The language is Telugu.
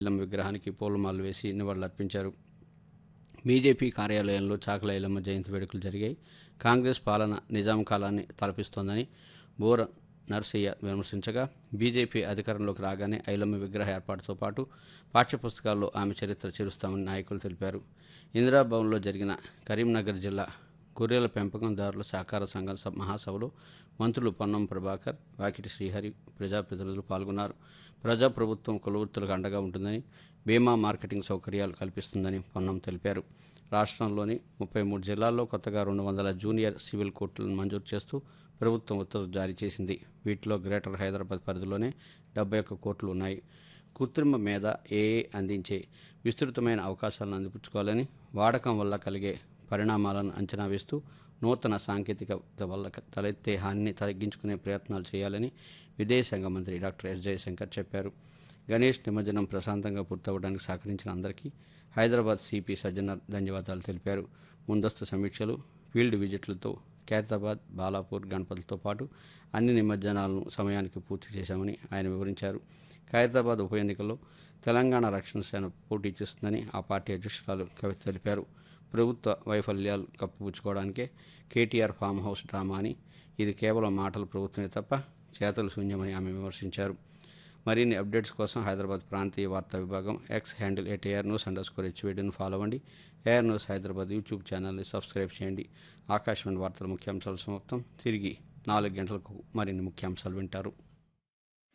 ఐలమ్మ విగ్రహానికి పూలమాలలు వేసి నివాళులర్పించారు బీజేపీ కార్యాలయంలో చాకల ఐలమ్మ జయంతి వేడుకలు జరిగాయి కాంగ్రెస్ పాలన నిజాం కాలాన్ని తలపిస్తోందని బోర నర్సయ్య విమర్శించగా బీజేపీ అధికారంలోకి రాగానే ఐలమ్మ విగ్రహ ఏర్పాటుతో పాటు పాఠ్యపుస్తకాల్లో ఆమె చరిత్ర చేరుస్తామని నాయకులు తెలిపారు ఇందిరాభవన్లో జరిగిన కరీంనగర్ జిల్లా గొర్రెల పెంపకందారుల సహకార సంఘం స- మహాసభలో మంత్రులు పొన్నం ప్రభాకర్ వాకిటి శ్రీహరి ప్రజాప్రతినిధులు పాల్గొన్నారు ప్రజాప్రభుత్వం కులవృత్తులకు అండగా ఉంటుందని బీమా మార్కెటింగ్ సౌకర్యాలు కల్పిస్తుందని పొన్నం తెలిపారు రాష్ట్రంలోని ముప్పై మూడు జిల్లాల్లో కొత్తగా రెండు వందల జూనియర్ సివిల్ కోర్టులను మంజూరు చేస్తూ ప్రభుత్వం ఉత్తర్వులు జారీ చేసింది వీటిలో గ్రేటర్ హైదరాబాద్ పరిధిలోనే డెబ్బై ఒక్క కోర్టులు ఉన్నాయి కృత్రిమ మీద ఏఏ అందించే విస్తృతమైన అవకాశాలను అందిపుచ్చుకోవాలని వాడకం వల్ల కలిగే పరిణామాలను అంచనా వేస్తూ నూతన సాంకేతికత వల్ల తలెత్తే హానిని తగ్గించుకునే ప్రయత్నాలు చేయాలని విదేశాంగ మంత్రి డాక్టర్ ఎస్ జయశంకర్ చెప్పారు గణేష్ నిమజ్జనం ప్రశాంతంగా పూర్తవడానికి సహకరించిన అందరికీ హైదరాబాద్ సిపి సజ్జనర్ ధన్యవాదాలు తెలిపారు ముందస్తు సమీక్షలు ఫీల్డ్ విజిట్లతో ఖైరతాబాద్ బాలాపూర్ గణపతులతో పాటు అన్ని నిమజ్జనాలను సమయానికి పూర్తి చేశామని ఆయన వివరించారు ఖైరతాబాద్ ఉప ఎన్నికల్లో తెలంగాణ రక్షణ సేన పోటీ చేస్తుందని ఆ పార్టీ అధ్యక్షురాలు కవిత తెలిపారు ప్రభుత్వ వైఫల్యాలు కప్పిపుచ్చుకోవడానికే కేటీఆర్ ఫామ్ హౌస్ డ్రామా అని ఇది కేవలం మాటల ప్రభుత్వమే తప్ప చేతలు శూన్యమని ఆమె విమర్శించారు మరిన్ని అప్డేట్స్ కోసం హైదరాబాద్ ప్రాంతీయ వార్తా విభాగం X handle at A R news underscore హెచ్వేడిని ఫాలో అవ్వండి ఏఆర్ న్యూస్ హైదరాబాద్ యూట్యూబ్ ఛానల్ని సబ్స్క్రైబ్ చేయండి ఆకాశవాణి వార్తల ముఖ్యాంశాలు సమాప్తం తిరిగి నాలుగు గంటలకు మరిన్ని ముఖ్యాంశాలు వింటారు